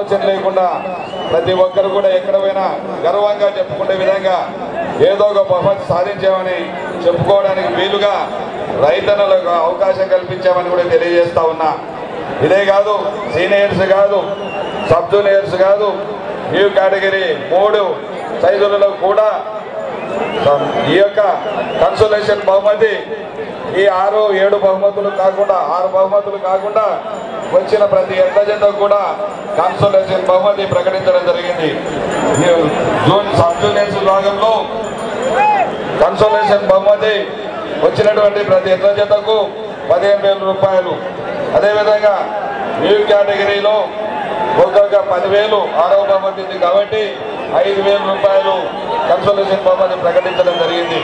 ఆలోచన లేకుండా ప్రతి ఒక్కరు కూడా ఎక్కడ పోయినా గర్వంగా చెప్పుకునే విధంగా ఏదో ఒక బహుమతి సాధించామని చెప్పుకోవడానికి వీలుగా రైతన్నలకు అవకాశం కల్పించామని కూడా తెలియజేస్తా ఉన్నా ఇదే కాదు సీనియర్స్ కాదు సబ్ జూనియర్స్ కాదు న్యూ కేటగిరీ మూడు సైజులలో కూడా ఈ యొక్క కన్సోలేషన్ బహుమతి ఈ ఆరు ఏడు బహుమతులు కాకుండా ఆరు బహుమతులు కాకుండా వచ్చిన ప్రతి ఎడ్ల జతకు కూడా కన్సోలేషన్ బహుమతి ప్రకటించడం జరిగింది ఈ జూన్ సబ్ జూనియర్స్ విభాగంలో కన్సోలేషన్ బహుమతి వచ్చినటువంటి ప్రతి ఎడ్ల జతకు పదిహేను వేల రూపాయలు అదేవిధంగా న్యూ కేటగిరీలో ఒక్కొక్క పదివేలు ఆరవ బహుమతి ఉంది కాబట్టి ఐదు వేల రూపాయలు కన్సోలేషన్ బహుమతి ప్రకటించడం జరిగింది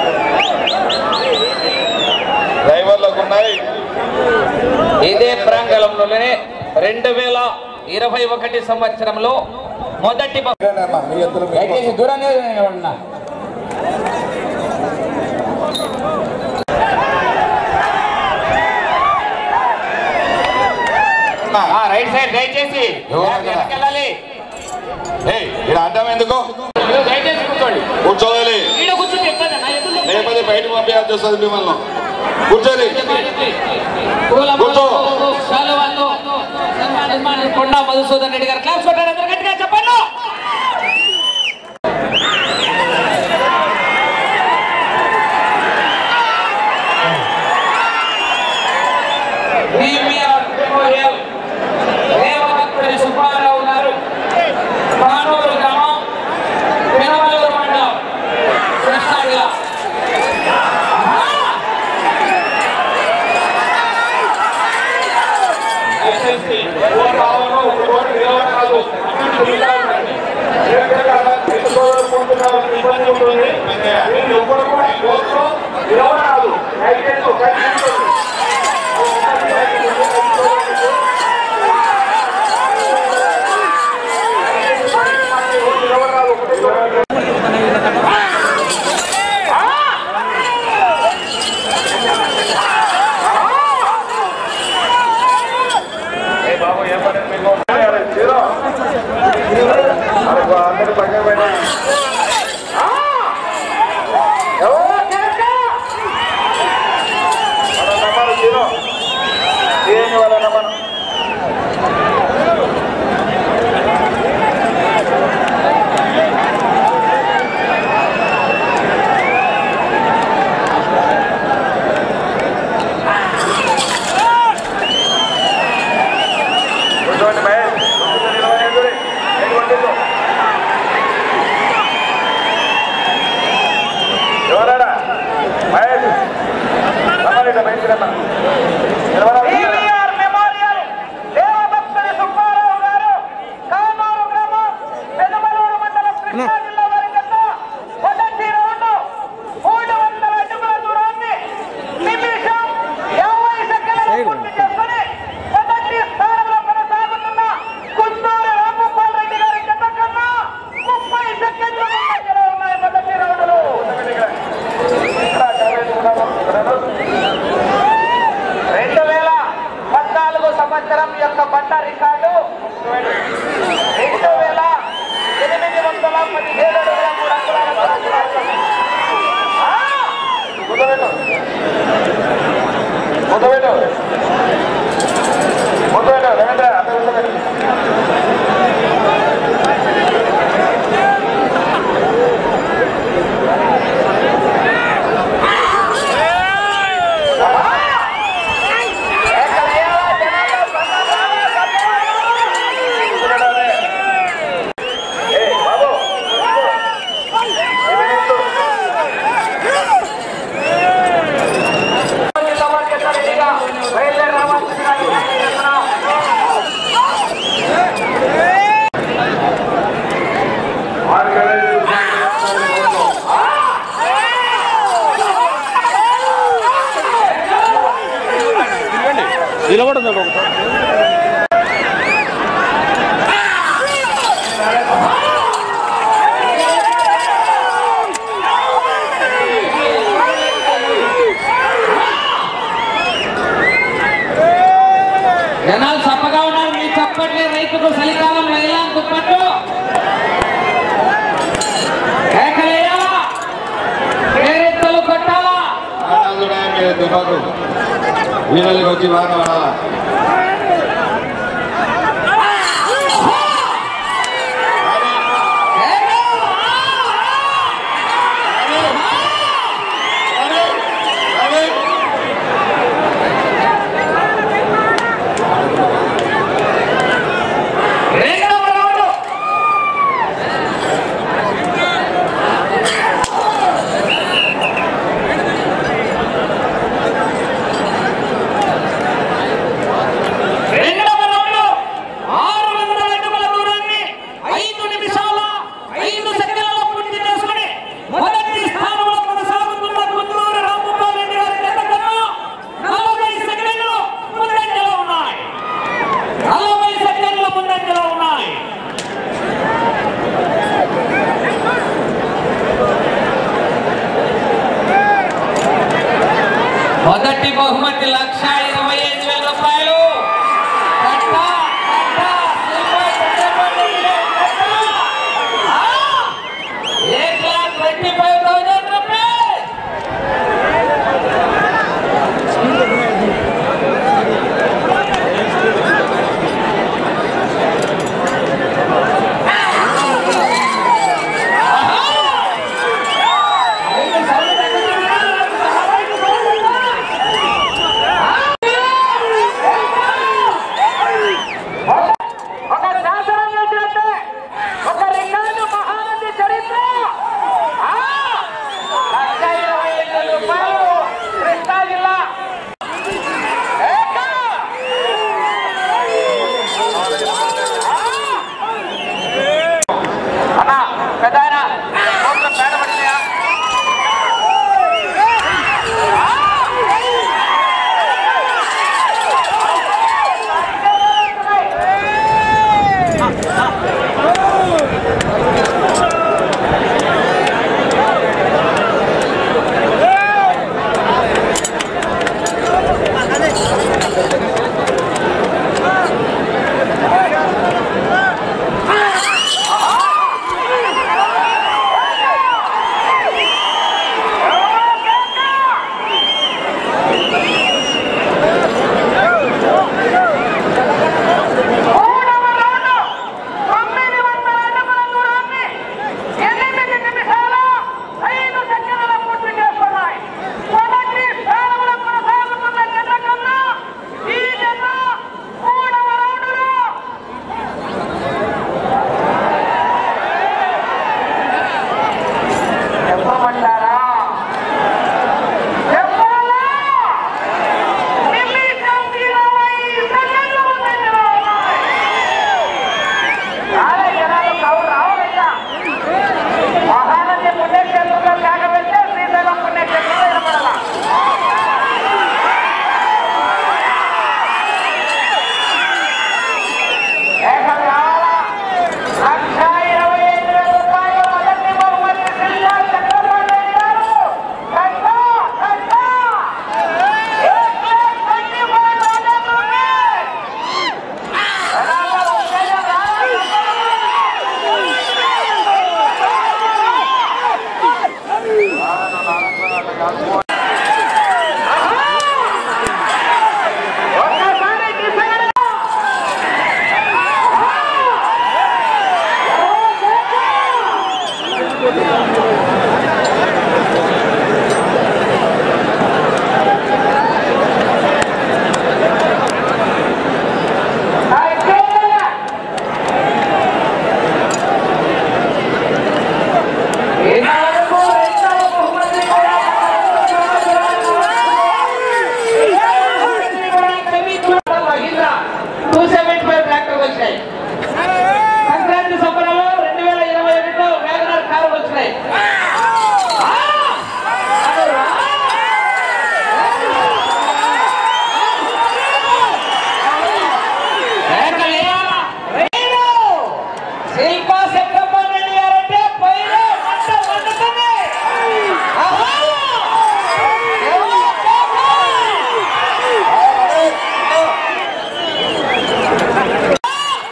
డ్రైవర్లకు ఉన్నాయి ఇదే ప్రాంగణంలోనే రెండు వేల ఇరవై ఒకటి సంవత్సరంలో మొదటి బహు- దయచేసి దూరంగా నిలబడినా ఆ, రైట్ సైడ్ దయచేసి ఎవరు వెనకెళ్ళాలి ఏయ్, ఈడ అడ్డం ఎందుకు మీరు దయచేసి కూర్చోండి కూర్చోవాలి ఈడ కూర్చుంటే ఎట్లా నాన్న? ఎదురులో లేకపోతే బయటకు పంపించాల్సి వస్తుంది మిమ్మల్ని కూర్చోని కూర్చో. శాలువాతో సన్మానం కొండా మధుసూదన్ రెడ్డి గారు క్లాప్స్ కొట్టారు అందరూ గట్టిగా చెప్పండి ప్రీమియర్ మెమోరియల్ రేవనపల్లి సుబ్బారావు గారు కానూరు గ్రామం పెనమలూరు మండలం కృష్ణా జిల్లా అందరూ పక్కన పెట్టండి. వాళ్ళ నెంబరు జీరో. ఏంటి వాళ్ళ నెంబరు? కూర్చోండి మహేష్. కూర్చొని ఇరవై ఐదు రే. ఐదు పండితులు. ఎవరాడా మహేష్ రమ్మని ఇట్లా బయటికి రమ్మా. ఎవరా? మెమోరియల్ దేవభక్తుని సుబ్బారావు గారు కానూరు గ్రామం పెనుమలూరు మండలం కృష్ణా జిల్లా వారి చేత మొదటి రౌండ్ మూడు వందల అడుగుల దూరాన్ని నిమిషం యాభై సెకండ్లలో పూర్తి చేసుకొని మొదటి స్థానంలో కొనసాగుతున్న కుందూరు రామగోపాల్ రెడ్డి గారి జత కన్నా ముప్పై సెకండ్లు ముందంజలో ఉన్నాయి మొదటి రౌండ్లు రెండు వేల పద్నాలుగు సంవత్సరం యొక్క పంట రికార్డు రెండు వేల ఎనిమిది వందల పదిహేడు వేల మూడు అంగుళాల వరకు. ఆ! కూర్చోబెట్టు. కూర్చోబెట్టు. కూర్చోబెట్టు. రవీంద్ర, అంతా కూర్చోబెట్టు. ఎక్కడయ్యా జనాల్లో కూర్చోబెట్టాలి. ఏయ్, బాబు, రెడ్డిగా బయలుదేరి రావాల్సిందిగా విజ్ఞప్తిస్తున్నాం. జనాలు చప్పగా ఉన్నారు మీ చప్ప దుప్పట్లే రైతుకు చలికాలంలో ఎలా దుప్పట్లు కేకలేయాలా పేరెత్తలు కొట్టాలా ఆడాదుడే మీరు దుబాకు వీళ్ళకి వచ్చి వాన పడాలా రెండవ రౌండ్ రెండవ రౌండ్ ఆరు వందల అడుగుల దూరాన్ని ఐదు నిమిషాల ఐదు సెకండ్లలో పూర్తి చేసుకుని మొదటి స్థానంలో కొనసాగుతున్న గుంటూరు రామగోపాల్ రెడ్డి గారి జత కన్నా నలభై సెకండ్లు ముందంజలో ఉన్నాయి నలభై సెకండ్ల ముందంజలో ఉన్నాయి మొదటి బహుమతి లక్ష ఇరవై ఐదు వేల రూపాయలు కట్ట, కట్ట, సిల్వర్ కట్టబడి కట్ట. ఆ! ఏక్ lakh twenty five thousand rupees ఒక శాసనం చేసినట్టే ఒక రికార్డు మహానది చరిత్ర ఆ! లక్ష ఇరవై ఐదు రూపాయలు కృష్ణా జిల్లా ఏక! అన్నా పెద్ద ఆయన నోట్లో పేడ పడినాయా మూడవ రౌండ్ తొమ్మిది వందల అడుగుల దూరాన్ని ఎనిమిది నిమిషాల ఐదు సెకండ్ల పూర్తి చేసుకున్నాయి మొదటి స్థానంలో కొనసాగుతున్న జత కన్నా ఈ జత మూడవ రౌండ్లో చెప్పమంటారా చెప్పాలా నిమిషం ఇరవై సెకండ్ల ముందంజలో ఉన్నాయి. రాలే జనాలు కౌరు రావాలయ్యా. మహానది పుణ్యక్షేత్రంలో కాకపోతే శ్రీశైలం పుణ్యక్షేత్రంలో వినపడాలా ఏకం రావాలా లక్ష ఇరవై ఐదు వేల రూపాయలు మొదటి బహుమతి జిల్లా చక్రపాణి రెడ్డి గారు కట్ట కట్ట ఏక్ lakh twenty five thousand rupees జనాభా ఉత్తేజం రావాలి. ఒక్కసారి డిసైడ్ సంక్రాంతి సంబరాలు రెండు వేల ఇరవై ఒకటిలో వేగనార్ కారు వచ్చినాయి కేకలేయాలా రైలు శిల్పా చక్రపాణి రెడ్డి గారంటే పైన మంట మండుతుంది ఆహా! ఎవరో కేక!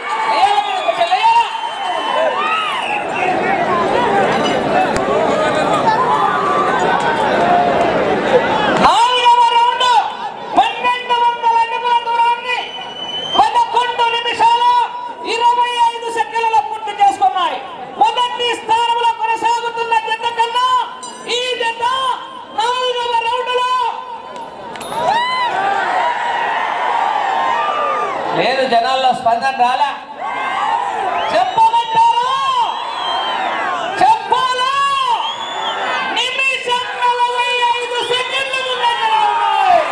లేదు జనాల్లో స్పందన రాలా చెప్పమంటారా చెప్పాలా నిమిషం నలభై ఐదు సెకండ్లు ముందంజలో ఉన్నాయి.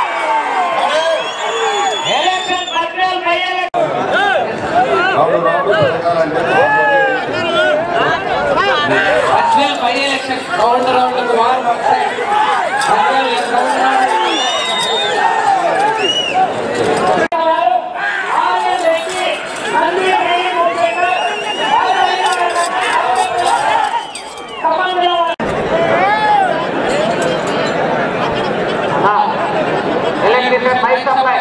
ఎలక్షన్ పత్రాలు పై ఎలక్షన్ రౌండ్ రౌండ్ పెరగాలంటే పత్రాలు పై ఎలక్షన్ రౌండ్ రౌండ్ వారు పత్రాలు రౌండ్ రౌండ్ ఎలక్ట్రిసిటీ పై సప్లై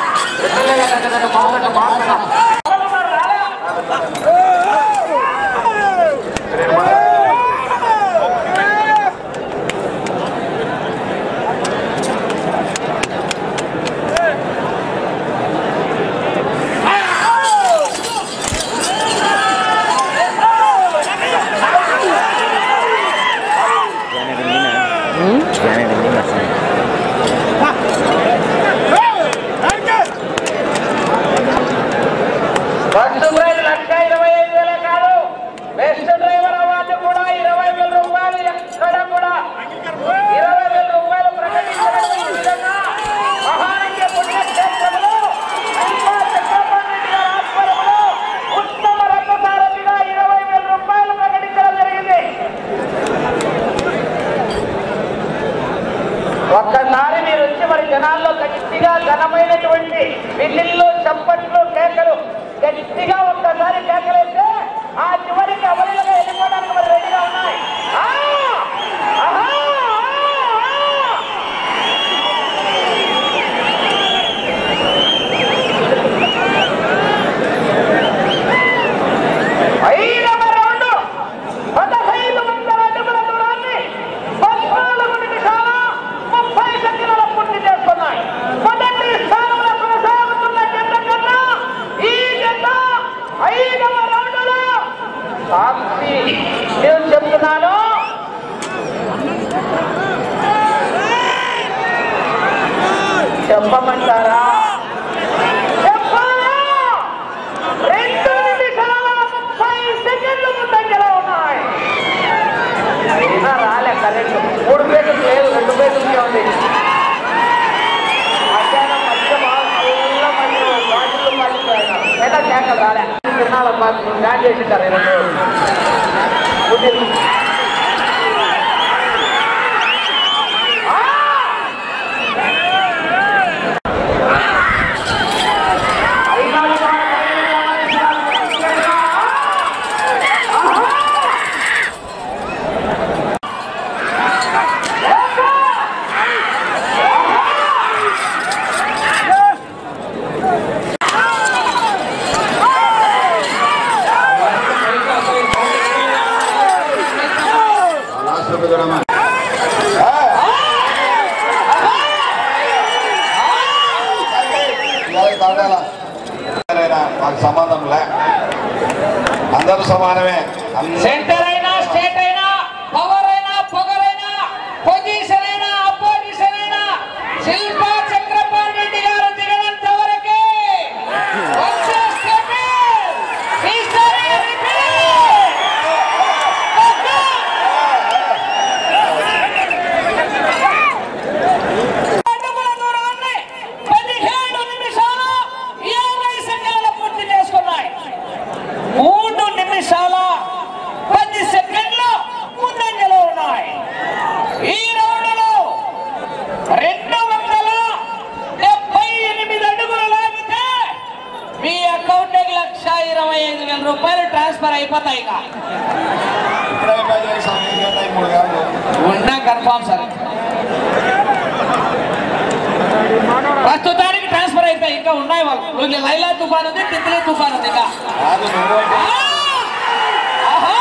బస్సు ప్రైజ్ లక్ష ఇరవై ఐదు వేలే కాదు బెస్ట్ డ్రైవర్ అవార్డు కూడా ఇరవై వేల రూపాయలు ఎక్కడ కూడా ఇరవై వేల రూపాయలు ప్రకటించడం ఈ విధంగా మహానంద పుణ్యక్షేత్రంలో ఇంకా చక్రపాణి రెడ్డి గారి ఆధ్వర్యంలో ఉత్తమ రథసారథిగా ఇరవై వేల రూపాయలు ప్రకటించడం జరిగింది ఒక్కసారి మీరు వచ్చి మరి జనాల్లో గట్టిగా ఘనమైనటువంటి విజిల్లు చప్పట్లు కేకలు గట్టిగా ఒక్కసారి కేకలేస్తే ఆ చివరికి అవలీలుగా వెళ్ళిపోవడానికి మరి రెడీగా ఉన్నాయి ఆ! ఆహా! ఆ! ఆ! ఐదవ రౌండ్ పదహైదు వందల అడుగుల దూరాన్ని పద్నాలుగు నిమిషాల ముప్పై సెకండ్ల పూర్తి చేస్తున్నాయి మొదటి స్థానంలో కొనసాగుతున్న జత కన్నా ఈ జత ఐదవ రౌండ్లో సాక్షి నేను చెప్తున్నాను చెప్పమంటారా చెప్పాలా రెండు నిమిషాల ముప్పై సెకండ్లు ముందంజలో ఉన్నాయి అయినా రాలే కరెంట్ మూడు పేజీలు లేదు రెండు పేజీలకే ఉంది మధ్యాహ్నం మధ్య బాగా మధ్య బాటిల్ మళ్ళీ లేదా కేకలు రాలే తినాలమ్మా డ్యాన్ చేసింటారు ఈ రెండు రోజులు. ఆ! లాస్ట్ చూడమా మాకు సంబంధం లే అందరూ సమానమే అందరూ సెంటర్ అయినా స్టేట్ అయినా పవర్ అయినా పొగరైనా పొజిషన్ అయినా అపోజిషన్ అయినా శిల్పా చక్రపాణి రెడ్డి గారు దిగినంత వరకే వచ్చే స్టేట్ ఈసారి రిపీట్. అడుగుల దూరాన్ని పదిహేడు నిమిషాల యాభై సెకండ్ల పూర్తి చేసుకున్నాయి మూడు నిమిషాల పది సెకండ్లు ముందంజలో ఉన్నాయి ఈ రౌండ్లో రెండు వందల డెబ్బై ఎనిమిది అడుగులు లాగితే మీ అకౌంట్ లక్ష ఇరవై ఐదు వేల రూపాయలు ట్రాన్స్ఫర్ అయిపోతాయి ఇక ఇప్పుడే పై చేసాం ఇంకా టైం మూడు కాదు ఉన్నా కన్ఫామ్ సార్ ప్రస్తుతానికి ట్రాన్స్ఫర్ అయిపోయి ఇంకా ఉన్నాయి వాళ్ళు లైలా తుఫాన్ ఉంది తిత్లీ తుఫాన్ ఉంది ఇంకా కాదు నువ్వు ఆహా!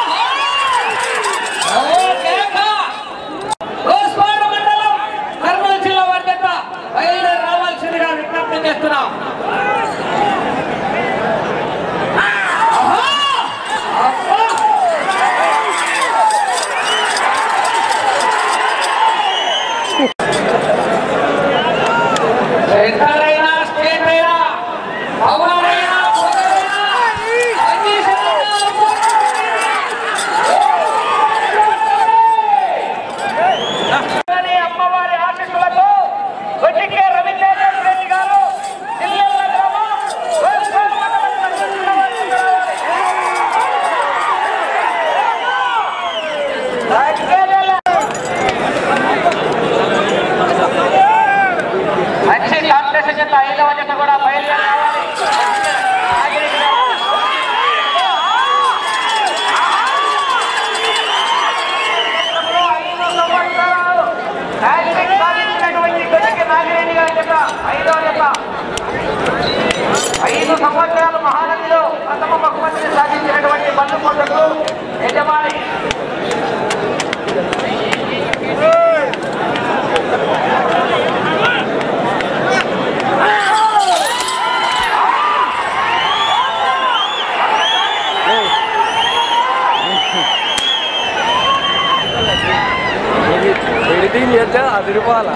ఓ కేక! రోస్పాడు మండలం కర్నూలు జిల్లా వారి జత బయలుదేరి రావాల్సిందిగా విజ్ఞప్తి చేస్తున్నాం ఆహా! అబ్బా! సెంటర్ అయినా స్టేట్ అయినా కొంచెం అదిరిపోవాలా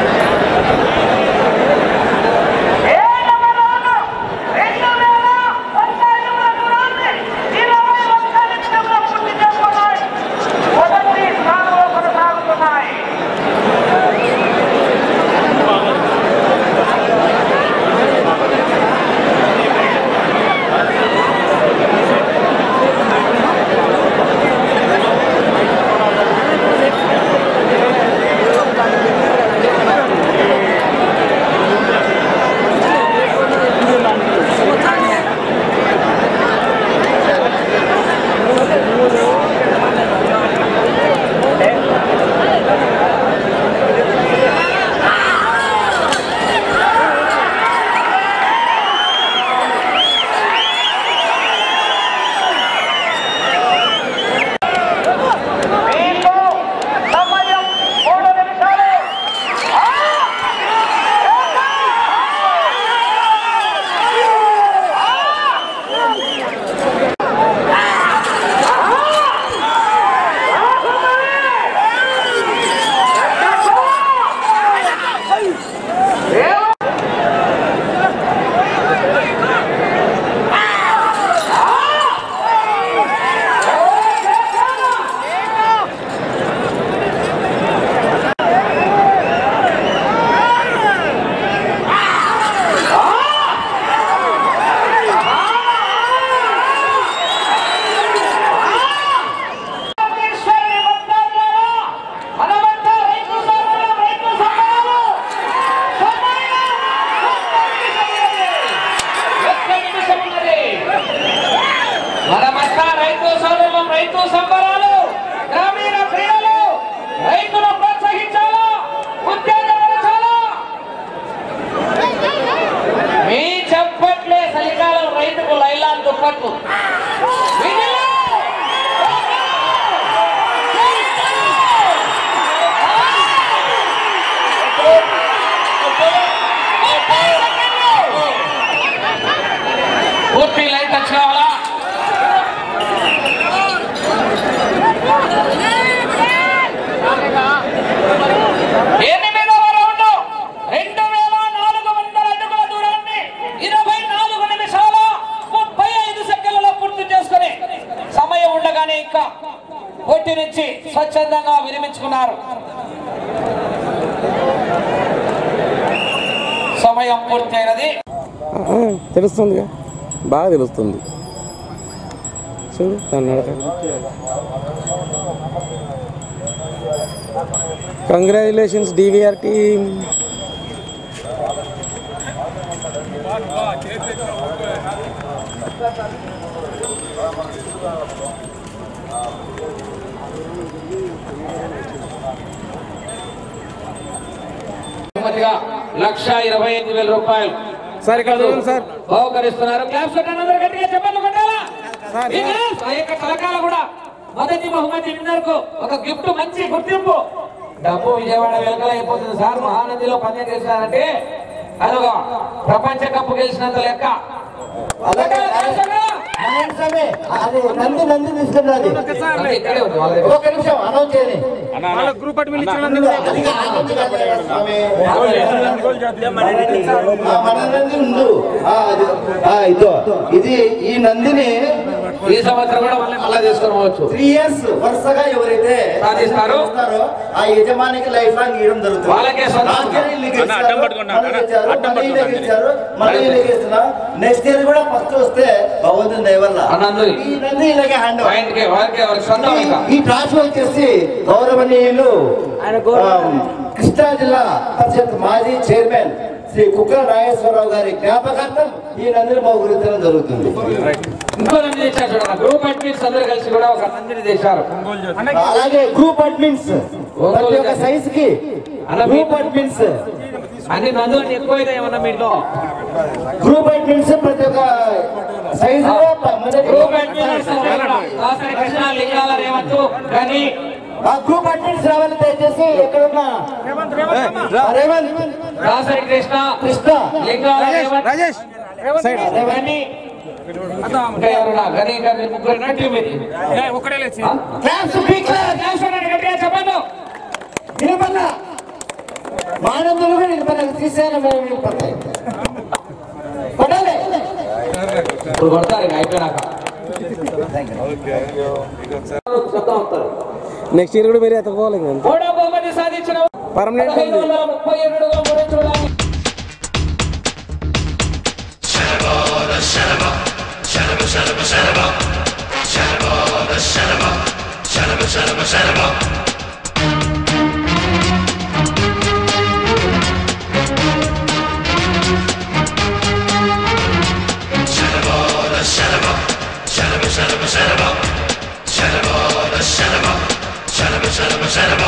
ఏడవ రౌండ్ రెండు వేల వంద అడుగుల దూరాన్ని ఇరవై ఒక్క నిమిషంలో పూర్తి చేసుకున్నాయి మొదటి స్థానంలో కొనసాగుతున్నాయి మీకు సమయం మూడు నిమిషాలు ఈశ్వరుని భక్తులారా, మనమంతా రైతు సోదరులం, రైతు సోదరులు. సమయం ఒక్క నిమిషం ఉన్నది. మనమంతా రైతు సోదరులం రైతు సంబరాలు గ్రామీణ క్రీడలు రైతులు ప్రోత్సహించాలా ఉత్తేజపరచాలా మీ చెప్పట్లే చలికాలం రైతుకు లైలాన్ దుప్పట్లు విధిలో! పూర్తి లైట్ టచ్ కావాలా ఎనిమిదవ రౌండ్ రెండు వేల నాలుగు వందల అడుగుల దూరాన్ని ఇరవై నాలుగు నిమిషాల ముప్పై ఐదు సెకండ్లలో పూర్తి చేసుకుని సమయం ఉండగానే ఇంకా కొట్టి నుంచి స్వచ్ఛందంగా విరమించుకున్నారు సమయం పూర్తయినది తెలుస్తుందిగా బాగా తెలుస్తుంది చూడు దాన్ని నడక కంగ్రాచులేషన్స్ డివిఆర్ టీమ్ బహుమతిగా లక్ష ఇరవై ఐదు వేల రూపాయలు సార్ ఇక్కడ చూడండి సార్ బహుకరిస్తున్నారు క్లాప్స్ కొట్టండి అందరూ గట్టిగా చెప్పండి కొట్టాలా సార్, ఈ క్లాప్స్, ఆ యొక్క పథకాలు కూడా మొదటి బహుమతి విన్నర్కు ఒక గిఫ్ట్ మంచి గుర్తింపు డబ్బు విజయవాడ వెలుకల అయిపోతుంది సార్ మహానదిలో పందెం చేసినారంటే అదొక ప్రపంచ కప్పు గెలిచినంత లెక్క కొట్టాలా, క్లాప్స్ కొట్టాలా? అది నంది నంది తీసుకెళ్ళాలి అది ఇక్కడే ఉంది వాళ్ళ దగ్గర. ఒక నిమిషం అనౌన్స్ చేయండి గ్రూప్ అడ్మిన్ ఇచ్చిన అది ఆగండి కదా స్వామి. ఆ, మన నంది ఉండు ఆ, అది- ఆ, ఇదో ఇది ఈ నందిని ఈ సంవత్సరం కూడా మళ్ళీ మళ్ళా తీసుకొని పోవచ్చు త్రీ ఇయర్స్ వరుసగా ఎవరైతే సాధిస్తారో? సాధిస్తారో, ఆ యజమానికి లైఫ్ లాంగ్ ఇవ్వడం జరుగుతుంది వాళ్ళకే సొంతం. లాస్ట్ ఇయర్ వీళ్ళు గెలిచారు, మళ్ళీ గెలిచారు, మళ్ళీ వీళ్ళే గెలిచారు, మళ్ళీ వీళ్ళే గెలుస్తున్నారు. నెక్స్ట్ ఇయర్ కూడా ఫస్ట్ వస్తే భగవంతుని దయ వల్ల అన్నందుని. ఈ నంది ఇలాగే హ్యాండ్ ఓవర్. పాయింట్కి వారికి వారికి సొంతం ఇంకా ఈ ట్రాన్స్ఫర్ వచ్చేసి గౌరవనీయులు ఆ, కృష్ణా జిల్లా పరిషత్ మాజీ చైర్మన్ శ్రీ కుక్కల నాగేశ్వరరావు గారి జ్ఞాపకార్థం ఈ నందిని బహుకరించడం జరుగుతుంది ఇంకో నంది తెచ్చారు చూడండి గ్రూప్ అడ్మిన్స్ అందరూ కలిసి కూడా ఒక నందిని తెచ్చారు అలాగే గ్రూప్ అడ్మిన్స్ ప్రతి ఒక్క సైజ్ కి గ్రూప్ అడ్మిన్స్ అన్ని నందు అంటే ఎక్కువైతే ఏమన్నా మీలో గ్రూప్ అడ్మిన్స్ ప్రతి ఒక్క size group admins Dasari Krishna Lingala Revanth కానీ ఆ గ్రూప్ అడ్మిన్స్ రావాలి దయచేసి ఎక్కడున్నా ఆ, రేవంత్ దాసరి కృష్ణ కృష్ణ లింగాల రేవంత్ రాజేష్ సైడ్ గని ఇంకా ఎవరున్నా గని ఇంకా మీరు ముగ్గురు నా టీం ఇది ఒకటే లేచి ఆ? క్లాప్స్ బీ క్లాస్ డాన్స్ ఆడండి, గట్టిగా చెప్పండి వినపల్లా మానవులు కూడా ఇది మనకు శ్రీశైలం వెళ్ళిపోతాయి కొట్టాలి ఇప్పుడు కొడతారు ఇంకా అయిపోయినాక చెప్తా ఉంటారు నెక్స్ట్ ఇయర్ కూడా మీరు ఎత్తకపోవాలి ఇంకా అంతే. మూడో బహుమతి సాధించిన పర్మనెంట్ పదహైదు ఉంది. వందల ముప్పై ఏడుగా మూడో చూడాలి Shut up,